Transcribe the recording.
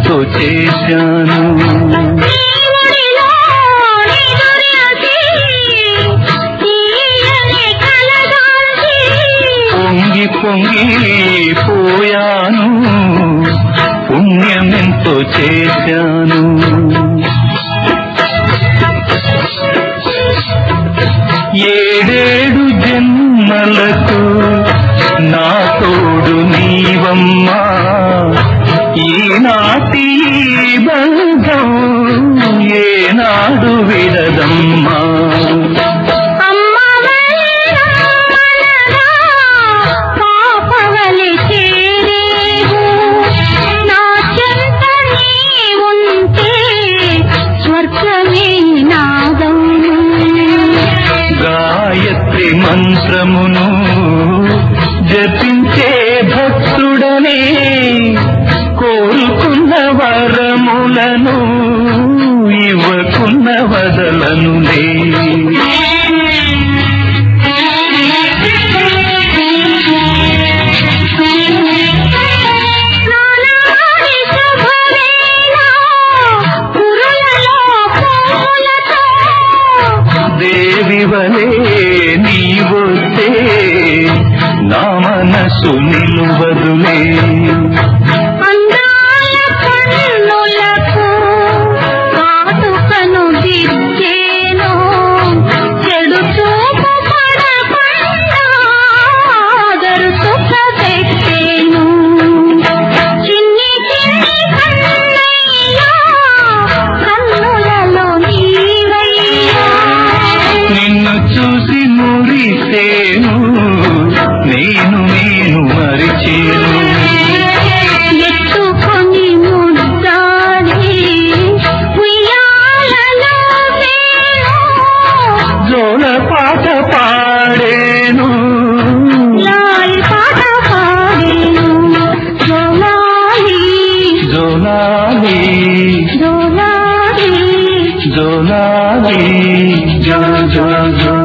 పుణ్యమెంతో చేశాను దేవుడిలో నిదురసి, తీయని కలగాల్చి, పొంగి పొంగి పోయాను పుణ్యమెంతో చేశాను ఏడేడు జన్మలకు నా తోడు నీవమ్మా ఈనాటి ఈ బంధం ఏనాడు విడదమ్మా అమ్మ వల్లనమ్మనగా, పాపవలి చేరేవు. నా చెంత నీ ఉంటే స్వర్గమే నాదవును గాయత్రి మంత్రమును జపించే భక్తుడనే కోరుకున్న వరములను ఇవ్వకున్న వదలనులే నానాడి శుభవేళ పురులలో పూలతో దేవి వలే నీవొస్తే నా మనసు నిలువదులే అందాల కన్నులకు కాటుకను దిద్దేను చెడు చూపు పడకుండా గరుసుక పెట్టేను చిన్ని చిన్ని కన్నయ్యా కన్నులలో నీవయ్యా నిన్ను చూసి మురిసేను నేను నేను మరిచేను ఎత్తుకొని ముద్దాడి ఉయ్యాలలో వేణు జోల పాట పాడేను లాలి పాట పాడేను జోలాలి జోలాలి జోలాలి జోలాలి జో జో జో